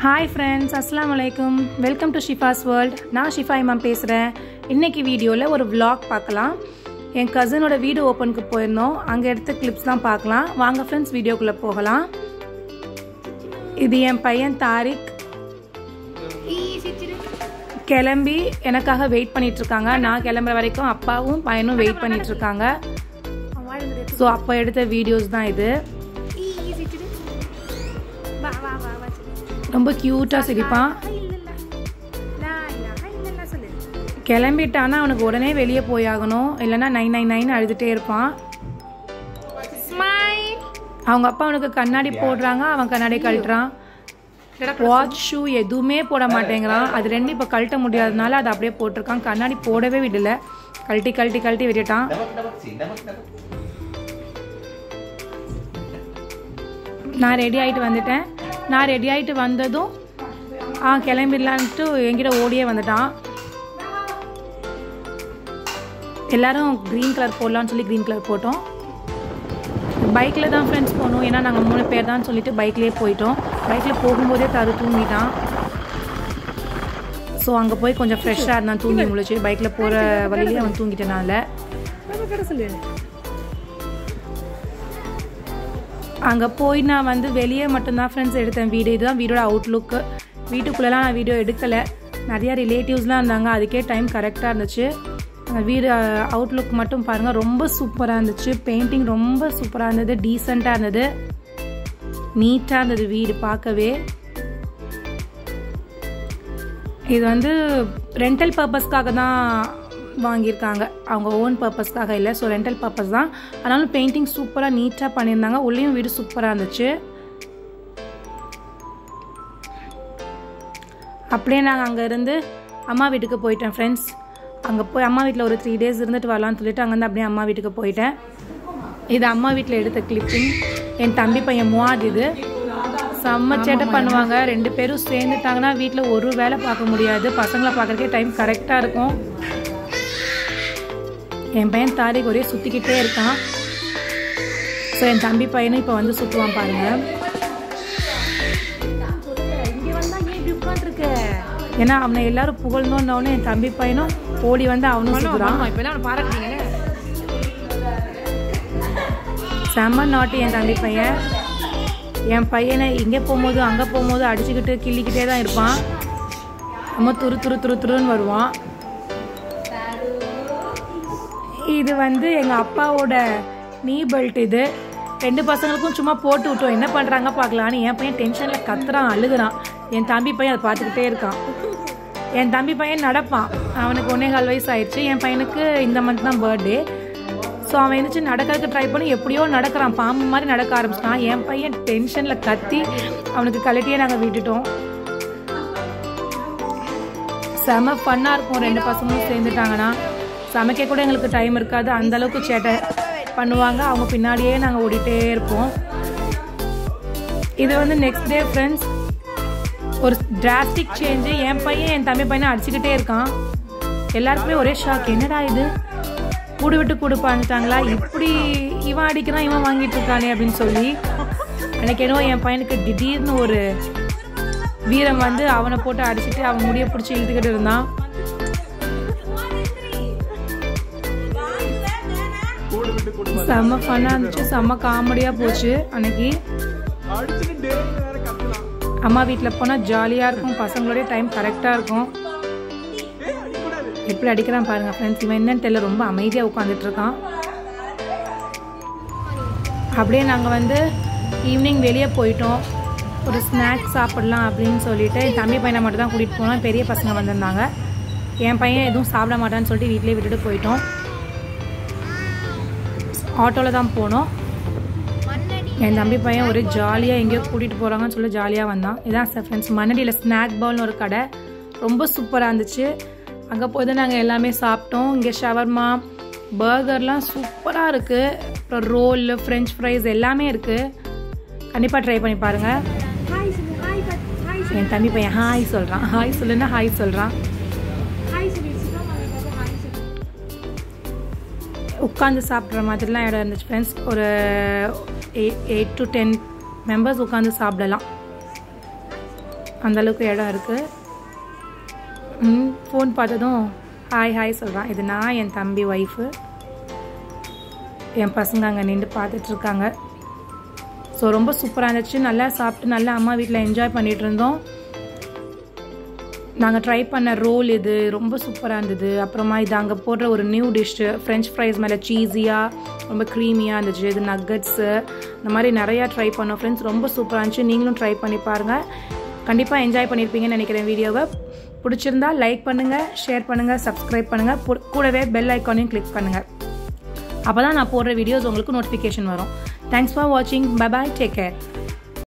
hi friends அஸ்லாம் வலைக்கும் welcome to Shifa's world நான் ஷிஃபா இமாம் பேசுகிறேன் இன்னைக்கு வீடியோவில் ஒரு vlog பார்க்கலாம் என் கசினோட வீடு ஓப்பனுக்கு போயிருந்தோம் அங்கே எடுத்த கிளிப்ஸ் தான் பார்க்கலாம் வாங்க ஃப்ரெண்ட்ஸ் வீடியோக்குள்ளே போகலாம் இது என் பையன் தாரிக் கிளம்பி எனக்காக வெயிட் பண்ணிட்டு இருக்காங்க நான் கிளம்புற வரைக்கும் அப்பாவும் பையனும் வெயிட் பண்ணிட்டு இருக்காங்க ஸோ அப்போ எடுத்த வீடியோஸ் தான் இது ரொம்ப க்யூட்டாக சிரிப்பான் கிளம்பிட்டானா அவனுக்கு உடனே வெளியே போயாகணும் இல்லைன்னா நைன் நைன் நைன் அழுதுகிட்டே இருப்பான் அவங்க அப்பா அவனுக்கு கண்ணாடி போடுறாங்க அவன் கண்ணாடி கழட்டுறான் வாட்ச் ஷூ எதுவுமே போட மாட்டேங்கிறான் அது ரெண்டும் இப்போ கழட்ட முடியாதனால அதை அப்படியே போட்டிருக்கான் கண்ணாடி போடவே விடல கழட்டி கழட்டி கழட்டி விட்டுட்டான் நான் ரெடி ஆகிட்டு வந்துட்டேன் நான் ரெடி ஆகிட்டு வந்ததும் ஆ கிளம்பிடலான்ட்டு என்கிட்ட ஓடியே வந்துட்டான் எல்லாரும் க்ரீன் கலர் போடலான்னு சொல்லி க்ரீன் கலர் போட்டோம் பைக்கில் தான் ஃப்ரெண்ட்ஸ் போகணும் ஏன்னா நாங்கள் மூணு பேர் தான் சொல்லிட்டு பைக்லேயே போயிட்டோம் பைக்கில் போகும்போதே தரு தூங்கிட்டான் ஸோ அங்கே போய் கொஞ்சம் ஃப்ரெஷ்ஷாக இருந்தான் தூங்கி முழிச்சு பைக்கில் போகிற வழியிலே அவன் தூங்கிட்டனால அங்கே போய் நான் வந்து வெளியே மட்டும்தான் ஃப்ரெண்ட்ஸ் எடுத்தேன் வீடு இதுதான் வீடோட அவுட்லுக்கு வீட்டுக்குள்ளெலாம் நான் வீடியோ எடுக்கலை நிறையா ரிலேட்டிவ்ஸ்லாம் இருந்தாங்க அதுக்கே டைம் கரெக்டாக இருந்துச்சு அந்த வீடு அவுட்லுக் மட்டும் பாருங்கள் ரொம்ப சூப்பராக இருந்துச்சு பெயிண்டிங் ரொம்ப சூப்பராக இருந்தது டீசெண்டாக இருந்தது நீட்டாக இருந்தது வீடு பார்க்கவே இது வந்து ரெண்டல் பர்பஸ்க்காக தான் வாங்கியிருக்காங்க அவங்க ஓன் பர்பஸ்க்காக இல்லை ஸோ ரெண்டல் பர்பஸ் தான் ஆனாலும் பெயிண்டிங் சூப்பராக நீட்டாக பண்ணியிருந்தாங்க உள்ளேயும் வீடு சூப்பராக இருந்துச்சு அப்படியே நாங்கள் அங்கே இருந்து அம்மா வீட்டுக்கு போயிட்டேன் ஃப்ரெண்ட்ஸ் அங்கே போய் அம்மா வீட்டில் ஒரு த்ரீ டேஸ் இருந்துட்டு வரலான்னு சொல்லிட்டு அங்கேருந்து அப்படியே அம்மா வீட்டுக்கு போயிட்டேன் இது அம்மா வீட்டில் எடுத்த கிளிப்பிங் என் தம்பி பையன் முவாத் இது செம்ம சேட்டை பண்ணுவாங்க ரெண்டு பேரும் சேர்ந்துட்டாங்கன்னா வீட்டில் ஒரு வேலை பார்க்க முடியாது பசங்களை பார்க்குறதுக்கே டைம் கரெக்டாக இருக்கும் என் பையன் தாரிக் ஒரே சுற்றிக்கிட்டே இருக்கான் ஸோ என் தம்பி பையனும் இப்போ வந்து சுற்றுவான் பாருங்க ஏன்னா அவனை எல்லாரும் புகழ்ந்தோன்னே என் தம்பி பையனும் ஓடி வந்து அவனும் சுற்றுறான் செம்ம நாட்டு என் தம்பி பையன் என் பையனை இங்கே போகும்போது அங்கே போகும்போது அடிச்சுக்கிட்டு கிள்ளிக்கிட்டே தான் இருப்பான் ரொம்ப துரு துரு துரு துருன்னு வருவான் இது வந்து எங்கள் அப்பாவோட நீ பெல்ட் இது ரெண்டு பசங்களுக்கும் சும்மா போட்டு விட்டோம் என்ன பண்ணுறாங்க பார்க்கலான்னு என் பையன் டென்ஷனில் கத்துறான் அழுகுறான் என் தம்பி பையன் அதை பார்த்துக்கிட்டே இருக்கான் என் தம்பி பையன் நடப்பான் அவனுக்கு ஒன்றே கால் வயசு ஆயிடுச்சு என் பையனுக்கு இந்த மந்த் தான் பர்த்டே ஸோ அவன் எழுந்துச்சு நடக்கிறதுக்கு ட்ரை பண்ணி எப்படியோ நடக்கிறான் பாம்பு மாதிரி நடக்க ஆரம்பிச்சிட்டான் என் பையன் டென்ஷனில் கத்தி அவனுக்கு கழட்டியே நாங்கள் விட்டுட்டோம் செம ஃபன்னாக இருக்கும் ரெண்டு பசங்களும் சேர்ந்துட்டாங்கன்னா சமைக்க கூட எங்களுக்கு டைம் இருக்காது அந்த அளவுக்கு சேட்டை பண்ணுவாங்க அவங்க பின்னாடியே நாங்கள் ஓடிட்டே இருப்போம் இது வந்து நெக்ஸ்ட் டே ஃப்ரெண்ட்ஸ் ஒரு டிராஸ்டிக் சேஞ்சு என் பையன் என் தம்பி பையனை அடிச்சுக்கிட்டே இருக்கான் எல்லாருக்குமே ஒரே ஷாக் என்னடா இது கூடு விட்டு கூடு பாஞ்சிட்டாங்களா இப்படி இவன் அடிக்கிறான் இவன் வாங்கிட்டு இருக்கானே அப்படின்னு சொல்லி எனக்கு என்னவோ என் பையனுக்கு திடீர்னு ஒரு வீரம் வந்து அவனை போட்டு அடிச்சுட்டு அவன் முடிய பிடிச்சி இழுத்துக்கிட்டு இருந்தான் செம்ம ஃபன்னாக இருந்துச்சு செம்ம காமெடியாக போச்சு அன்னைக்கு அம்மா வீட்டில் போனால் ஜாலியாக இருக்கும் பசங்களோடைய டைம் கரெக்டாக இருக்கும் எப்படி அடிக்கிறான் பாருங்க ஃப்ரெண்ட்ஸ் இவன் என்னன்னு தெரியல ரொம்ப அமைதியாக உட்காந்துட்டு இருக்கான் அப்படியே நாங்கள் வந்து ஈவினிங் வெளியே போயிட்டோம் ஒரு ஸ்நாக்ஸ் சாப்பிடலாம் அப்படின்னு சொல்லிட்டு என் தம்பி பையனை மட்டும் தான் கூட்டிகிட்டு போனோம் பெரிய பசங்க வந்திருந்தாங்க என் பையன் எதுவும் சாப்பிட மாட்டான்னு சொல்லிட்டு வீட்டிலே விட்டுட்டு போயிட்டோம் ஆட்டோவில் தான் போனோம் என் தம்பி பையன் ஒரு ஜாலியாக எங்கேயோ கூட்டிகிட்டு போகிறாங்கன்னு சொல்லி ஜாலியாக வந்தான் இதான் சார் ஃப்ரெண்ட்ஸ் மண்ணடியில் ஸ்நாக் பவுல்னு ஒரு கடை ரொம்ப சூப்பராக இருந்துச்சு அங்கே போய் தான் நாங்கள் எல்லாமே சாப்பிட்டோம் இங்கே ஷவர்மா பர்கர்லாம் சூப்பராக இருக்குது அப்புறம் ரோல் ஃப்ரெஞ்ச் ஃப்ரைஸ் எல்லாமே இருக்குது கண்டிப்பாக ட்ரை பண்ணி பாருங்கள் என் தம்பி பையன் ஹாய் சொல்கிறான் ஹாய் சொல்லுன்னா ஹாய் சொல்கிறான் உட்காந்து சாப்பிட்ற மாதிரிலாம் இடம் இருந்துச்சு ஃப்ரெண்ட்ஸ் ஒரு எயிட் டு டென் மெம்பர்ஸ் உட்காந்து சாப்பிடலாம் அந்தளவுக்கு இடம் இருக்குது ம் ஃபோன் பார்த்ததும் ஹாய் ஹாய் சொல்கிறான் இது நான் என் தம்பி ஒய்ஃபு என் பசங்க அங்கே நின்று பார்த்துட்ருக்காங்க ஸோ ரொம்ப சூப்பராக இருந்துச்சு நல்லா சாப்பிட்டு நல்லா அம்மா வீட்டில் என்ஜாய் பண்ணிகிட்டு இருந்தோம் நாங்கள் ட்ரை பண்ண ரோல் இது ரொம்ப சூப்பராக இருந்தது அப்புறமா இது அங்கே போடுற ஒரு நியூ டிஷ்ஷு ஃப்ரெஞ்ச் ஃப்ரைஸ் மேலே சீஸியாக ரொம்ப க்ரீமியாக இருந்துச்சு இது நக்கட்ஸு இந்த மாதிரி நிறையா ட்ரை பண்ணோம் ஃப்ரெண்ட்ஸ் ரொம்ப சூப்பராக இருந்துச்சு நீங்களும் ட்ரை பண்ணி பாருங்கள் கண்டிப்பாக என்ஜாய் பண்ணியிருப்பீங்கன்னு நினைக்கிறேன் வீடியோவை பிடிச்சிருந்தா லைக் பண்ணுங்கள் ஷேர் பண்ணுங்கள் சப்ஸ்கிரைப் பண்ணுங்கள் கூடவே பெல் ஐக்கானையும் கிளிக் பண்ணுங்கள் அப்போ தான் நான் போடுற வீடியோஸ் உங்களுக்கு நோட்டிஃபிகேஷன் வரும் தேங்க்ஸ் ஃபார் வாட்சிங் பை பாய் டேக் கேர்